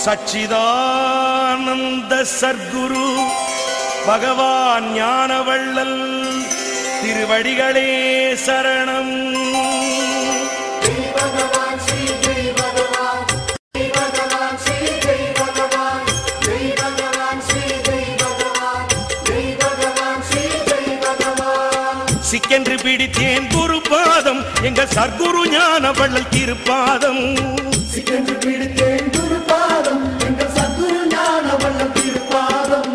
சச்சிதானந்த சர்க்குரு பகவான் ஞானவள்ளல் திருவடிகளே சரணம் சிக்கென்று பிடித்தேன் குரு பாதம் எங்க சர்க்குரு ஞானவள்ளல் திருப்பாதம் சிக்கென்று பிடித்தேன் குருபாதம் எங்கள் சத்குரு ஞான வல்லம் திருப்பாதம்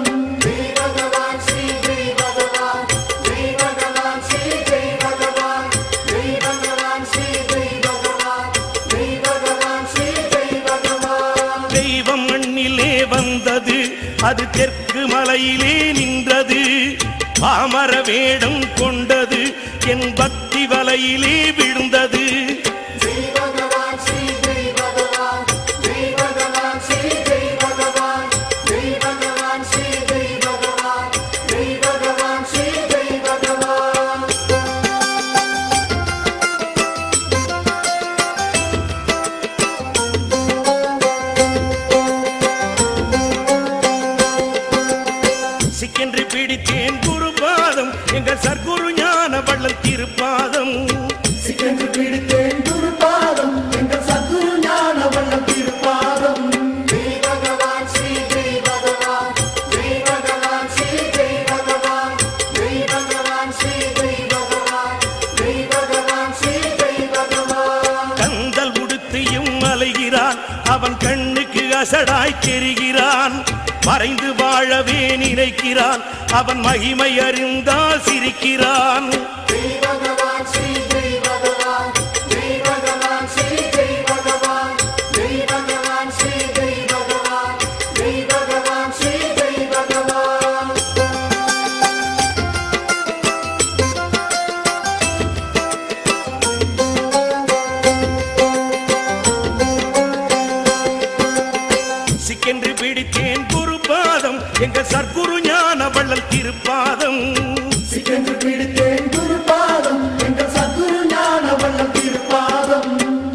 தெய்வம் மண்ணிலே வந்தது அது தெற்கு மலையிலே நின்றது பாமர வேடம் கொண்டது என் பக்தி வலையிலே விழுந்தது சிக்கென்று பிடித்தேன் குரு பாதம் எங்கள் சர்க்குரு ஞான வள்ளல் திருப்பாதம் சிக்கென்று பிடித்தேன் குருபாதம் எங்கள் சத்குரு ஞான வல்லம் திருப்பாதம் கந்தல் உடுத்தியும் அலைகிறான் அவன் கண்ணுக்கு அசடாய் தெரிகிறான் மறைந்து வாழவே நினைக்கிறான் அவன் மகிமை அறிந்தால் சிரிக்கிறான் சிக்கென்று பிடித்தேன் குரு பாதம் எங்க சர்க்குரு ஞான வள்ளல் திருப்பாதம் சிக்கென்று பிடித்தேன் குருபாதம் எங்கள் சத்குரு ஞான வல்லம் திருப்பாதம்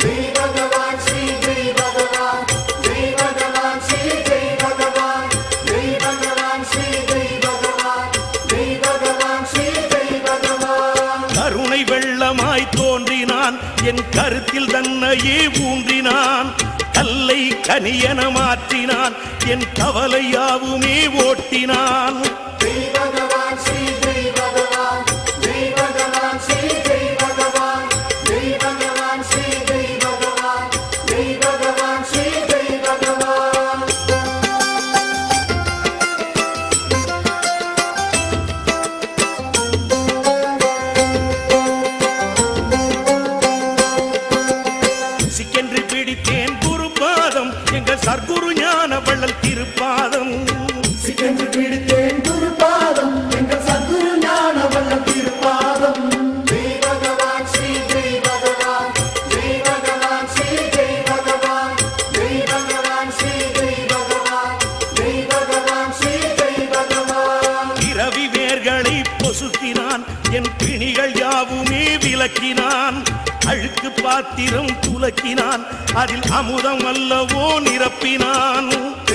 கருணை வெள்ளமாய் தோன்றினான் என் கருத்தில் தன்னையே ஊன்றினான் கல்லை கனியன மாற்றினான் என் கவலையாவுமே ஓட்டினான் சிக்கென்று பிடித்தேன் குரு பாதம் எங்கள் சர்க்குரு ஞான வள்ளல் திருப்பாதம் சிக்கென்று பிடித்தேன் குருபாதம் எங்கள் சத்குரு ஞான வல்லம் திருப்பாதம் இரவி வேர்களை பொசுக்கினான் என் பிணிகள் யாவுமே விளக்கினான் அழுக்கு பாத்திரம் துலக்கினான் அதில் அமுதம் அல்லவோ நிரப்பினான்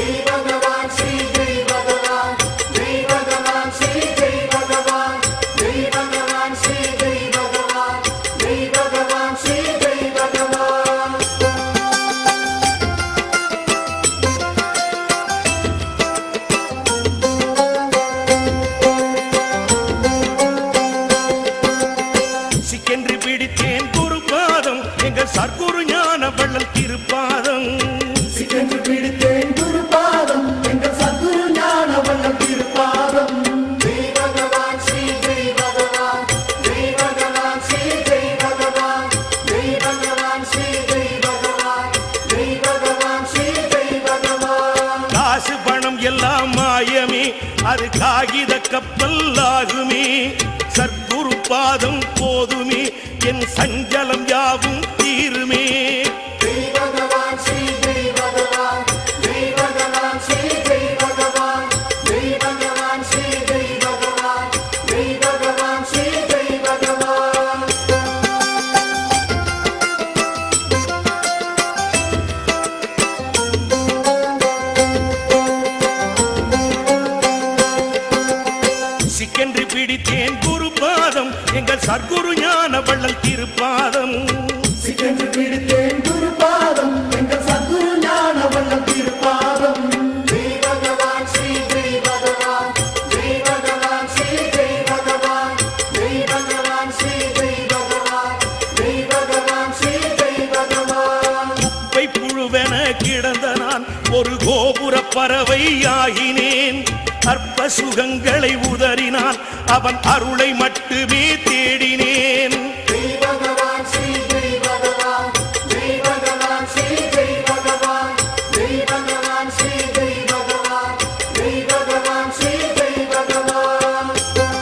சிக்கென்று பிடித்தேன் குரு பாதம் எங்கள் சர்க்குரு ஞான வள்ளல் திருப்பாதம் சிக்கென்று பிடித்தேன் குருபாதம் எங்கள் சத்குரு ஞான வல்லம் திருப்பாதம் காசு பணம் எல்லாம் மாயமே அது காகித கப்பல் ஆகுமே சர்க்குரு பாதம் போதுமே என் சஞ்சலம் யாவும் தீருமே எங்கள் சர்க்குரு ஞான வள்ளல் திருப்பாதம் சிக்கென்று பிடித்தேன் குருபாதம் எங்கள் சத்குரு ஞான வல்லம் திருப்பாதம் ஜெய் பகவான் ஸ்ரீ ஜெய் பகவான் ஜெய் பகவான் ஸ்ரீ ஜெய் பகவான் ஜெய் பகவான் ஸ்ரீ ஜெய் பகவான் ஜெய் பகவான் ஸ்ரீ ஜெய் பகவான் குப்பை புழுவென கிடந்த நான் ஒரு கோபுர பறவை ஆகினேன் அற்ப சுகங்களை உதறினான் அவன் அருளை மட்டுமே தேடினேன் ஜெய் பகவான் ஸ்ரீ ஜெய் பகவான் ஜெய் பகவான் ஸ்ரீ ஜெய் பகவான் ஜெய் பகவான் ஸ்ரீ ஜெய் பகவான் ஜெய் பகவான் ஸ்ரீ ஜெய் பகவான்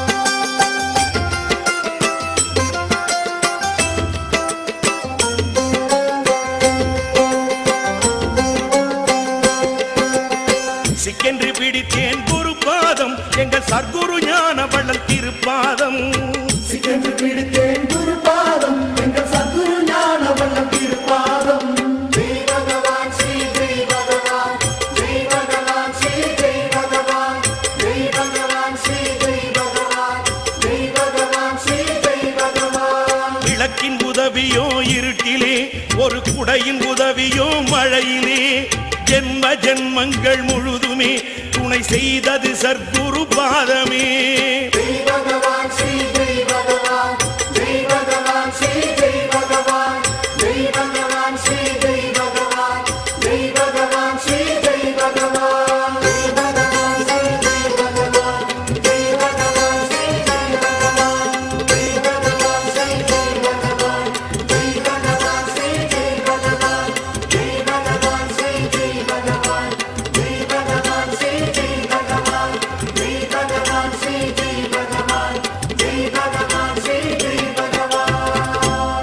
சிக்கென்று பிடித்தேன் குரு பாதம் எங்கள் சர்க்குரு ஞான வள்ளல் திருப்பாதம் சிக்கென்று பிடித்தேன் குருபாதம் எங்கள் சத்குரு ஞான வல்லம் திருப்பாதம் ஜெய் பகவான் ஸ்ரீ ஜெய் பகவான் ஜெய் பகவான் ஸ்ரீ ஜெய் பகவான் ஜெய் பகவான் ஸ்ரீ ஜெய் பகவான் ஜெய் பகவான் ஸ்ரீ ஜெய் பகவான் விளக்கின் உதவியோ இருட்டிலே ஒரு குடையின் உதவியோ மழையிலே ஜென்ம ஜென்மங்கள் முழுதுமே துணை செய்தது சர்க்குரு பாதமே ஜெய் பகவான் ஸ்ரீ ஜெய் பகவான் ஜெய் பகவான் ஸ்ரீ ஜெய் பகவான் ஜெய் பகவான் ஸ்ரீ ஜெய் பகவான் ஜெய் பகவான் ஸ்ரீ ஜெய் பகவான் ஜெய் பகவான் ஸ்ரீ ஜெய் பகவான் ஜெய் பகவான் ஸ்ரீ ஜெய் பகவான் ஜெய் பகவான் ஸ்ரீ ஜெய் பகவான் ஜெய் பகவான் ஸ்ரீ ஜெய் பகவான் ஜெய் பகவான் ஸ்ரீ ஜெய் பகவான் ஜெய் பகவான் ஸ்ரீ ஜெய் பகவான் ஜெய் பகவான் ஸ்ரீ ஜெய் பகவான் ஜெய் பகவான் ஸ்ரீ ஜெய் பகவான்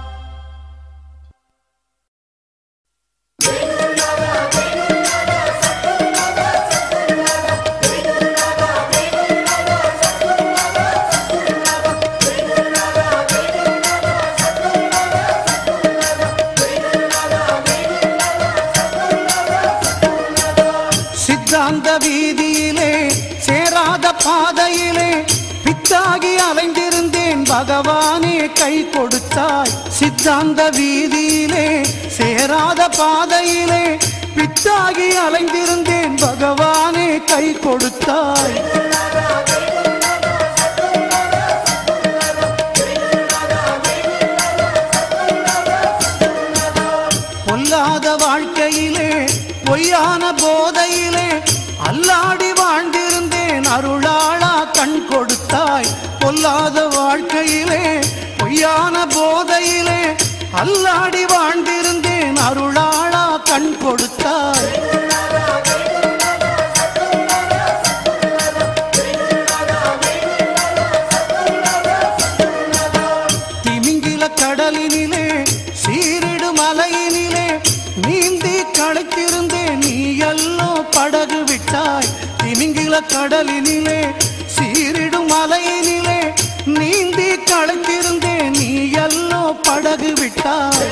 சித்தாந்த வீதியிலே சேராத பாதையிலே பித்தாகி அலைந்திருந்தேன் பகவானே கை கொடுத்தாய் சித்தாந்த வீதியிலே சேராத பாதையிலே பித்தாகி அலைந்திருந்தேன் பகவானே கை கொடுத்தாய் பொல்லாத வாழ்க்கையிலே பொய்யான போதையிலே அல்லாடி வாழ்ந்திருந்தேன் அருளாளா கண் கொடுத்தாய் பொல்லாத வாழ்க்கையிலே பொய்யான போதையிலே அல்லாடி வாழ்ந்திருந்தேன் அருளாளா கண் கொடுத்தாய் திமிங்கில கடலினிலே சீரிடு மலையினிலே நீந்தி களைத்திருந்தேன் நீ எல்லோ படகு விட்டாய் திமிங்கில கடலினிலே சீரிடு மலையினிலே நீந்தி களைத்திருந்தேன் நீ எல்லோ படகு விட்டாய்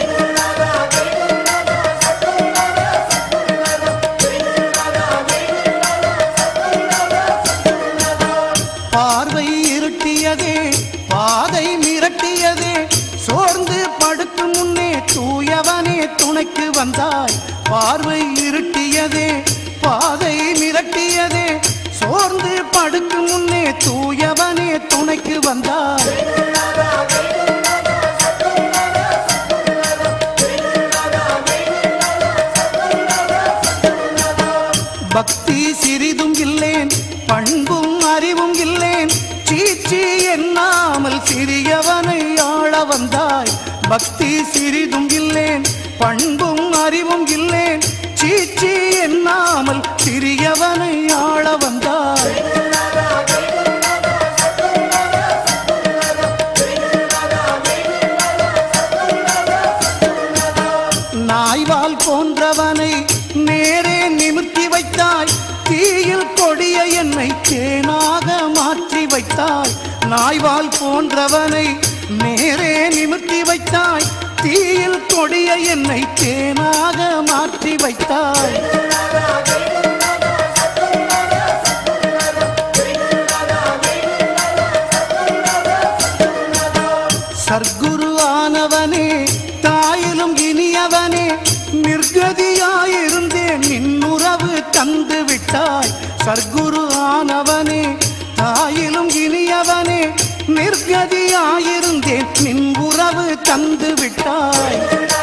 பார்வை இருட்டியதே பாதை மிரட்டியதே சோர்ந்து படுக்கும் முன்னே தூயவனே துணைக்கு வந்தாய் பார்வை இருட்டியதே பாதை மிரட்டியதே சோர்ந்து படுக்கும் முன்னே தூயவனே துணைக்கு வந்தாய் பக்தி சிறிதும் இல்லேன் பண்பும் அறிவும் இல்லேன் சீச்சி எண்ணாமல் சிறியவனை ஆள வந்தாய் பக்தி சிறிதும் இல்லேன் பண்பும் அறிவும் இல்லேன் சீச்சி எண்ணாமல் சிறியவனை ஆள வந்தாய் நாய்வால் போன்றவனை நேரே நிமிர்த்தி வைத்தாய் தீயில் கொடிய என்னை தேனாக மாற்றி வைத்தாய் நாய்வால் போன்றவனை நேரே நிமிர்த்தி வைத்தாய் தீயில் கொடிய என்னை தேனாக மாற்றி வைத்தாய் சர்க்குரு ஆனவனே தாயிலும் இனியவனே நிர்கதியாயிருந்தேன் நின்னுறவு தந்து விட்டாய் சர்க்குரு ஆனவனே தாயிலும் இனியவனே நிர்கதியாயிருந்தேன் நின் உறவு தந்து விட்டாய்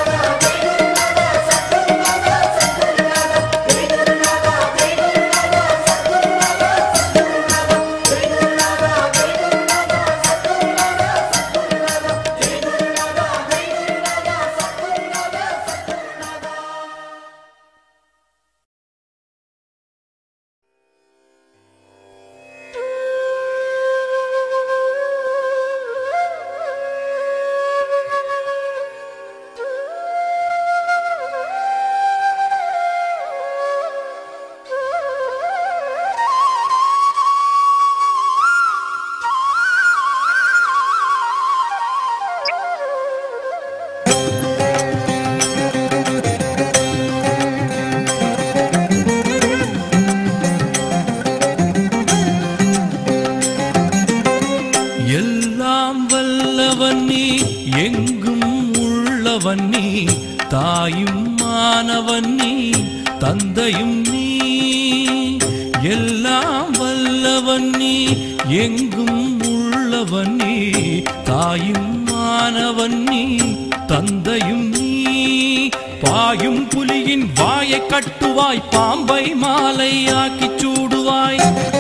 எல்லாம் வல்லவன் நீ எங்கும் உள்ளவன் நீ தாயும் மானவன் நீ தந்தையும் நீ எல்லாம் வல்லவன் நீ எங்கும் உள்ளவன் நீ தாயும் மானவன் நீ தந்தையும் நீ பாயும் புலியின் வாயை கட்டுவாய் பாம்பை மாலையாக்கிச் சூடுவாய்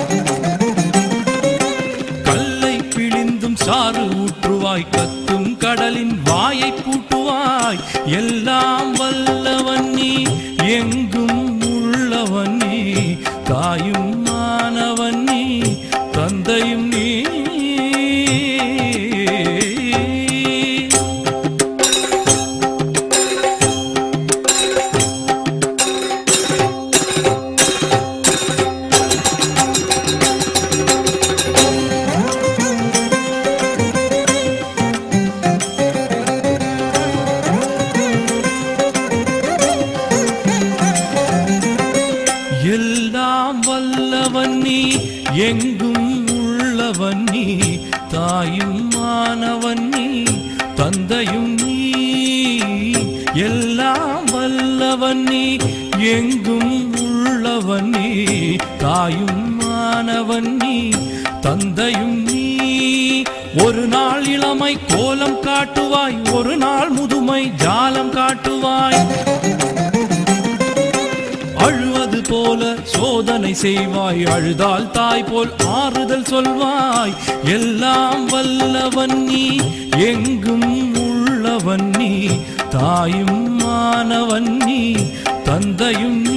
கல்லை பிழிந்தும் சாறு ஊற்றுவாய் கத்தும் கடலின் வாயை பூட்டுவாய் எல்லாம் வல்லவன் நீ எங்கும் உள்ளவன் நீ தாயும் மானவன் நீ தந்தையும் நீ எல்லாம் வல்லவன் நீ எங்கும் உள்ளவன் நீ தாயும் மானவன் நீ தந்தையும் நீ எல்லாம் வல்லவன் நீ எங்கும் உள்ளவன் நீ தாயும் மானவன் நீ தந்தையும் நீ ஒரு நாள் இளமை கோலம் காட்டுவாய் ஒரு நாள் முதுமை ஜாலம் காட்டுவாய் அழுவது போல சோதனை செய்வாய் அழுதால் தாய் போல் ஆறுதல் சொல்வாய் எல்லாம் வல்லவன் நீ எங்கும் உள்ளவன் நீ தாயும் மானவன் நீ தந்தையும் நீ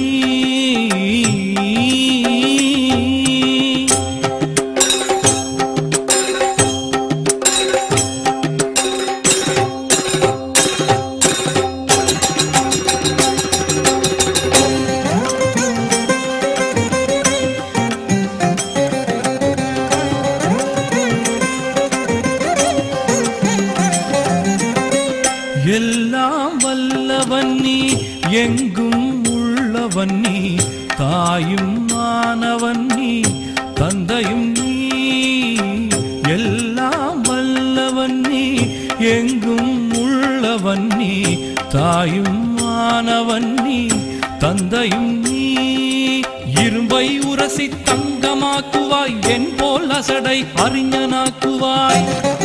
எல்லாம் வல்லவன் நீ எங்கும் உள்ளவன் நீ தாயும் மானவன் நீ தந்தையும் நீ எல்லாம் வல்லவன் நீ எங்கும் உள்ளவன் நீ தாயும் மானவன் நீ தந்தையும் நீ இரும்பை உரசி தங்கமாக்குவாய் என் போல் அசடை அறிஞனாக்குவாய்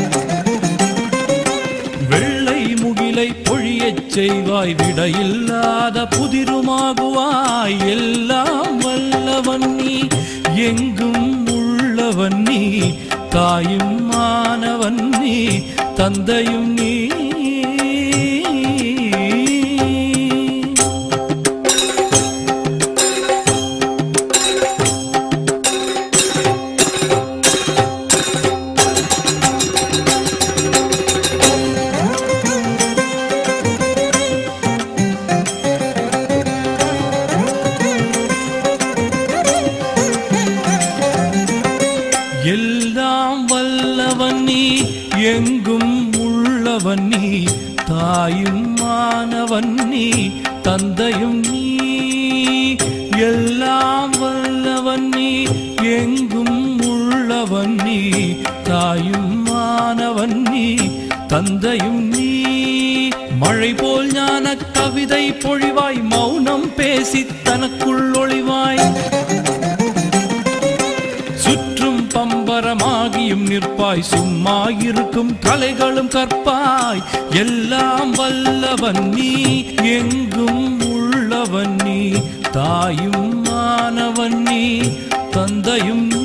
வெள்ளை முகிலை பொழியச் செய்வாய் விடையில்லாத புதிருமாகுவாய் எல்லாம் வல்லவன் நீ எங்கும் உள்ளவன் நீ தாயும் மானவன் நீ தந்தையும் நீ எல்லாம் வல்லவன் நீ எங்கும் உள்ளவன் நீ தாயும் மானவன் நீ தந்தையும் நீ எல்லாம் வல்லவன் நீ எங்கும் உள்ளவன் நீ தாயும் மானவன் நீ தந்தையும் நீ மழை போல் ஞான கவிதை பொழிவாய் மௌனம் பேசி தனக்குள் ஒளிவாய் சுற்றும் பம்பரமாகியும் நிற்பாய் சும்மா இருக்கும் கலைகளும் கற்பாய் எல்லாம் வல்லவன் நீ எங்கும் உள்ளவன் நீ தாயும் மானவன் நீ தந்தையும் நீ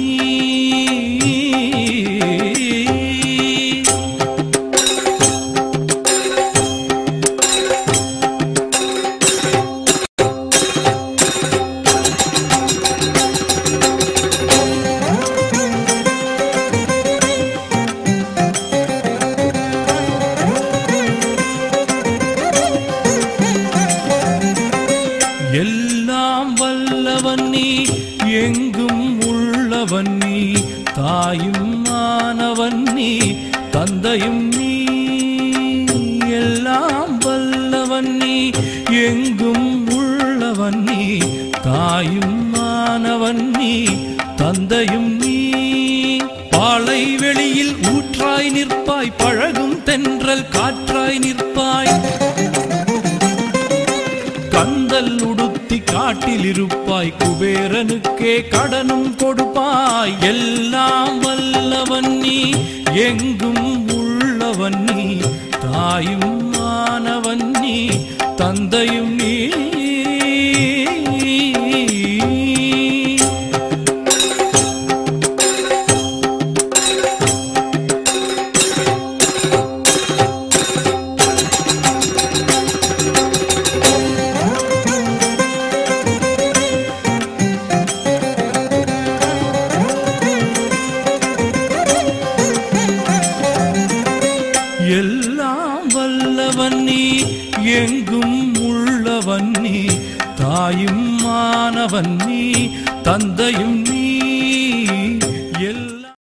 எல்லாம் வல்லவன் நீ எங்கும் உள்ளவன் நீ தாயும் மானவன் நீ தந்தையும் நீ எல்லாம் வல்லவன் நீ எங்கும் உள்ளவன் நீ தாயும் மானவன் நீ தந்தையும் நீ பாலை வெளியில் ஊற்றாய் நிற்பாய் பழகும் தென்றல் காற்றாய் நிற்பாய் கந்தல் உடுத்தி காட்டில் இருப்பாய் குபேரனுக்கே கடனும் கொடுப்பாய் எல்லாம் வல்லவன் நீ எங்கும் உள்ளவன் நீ தாயும் மானவன் நீ தந்தையும் நீ எல்லாம் வல்லவன் நீ எங்கும் உள்ளவன் நீ தாயும் மானவன் நீ தந்தையும் நீ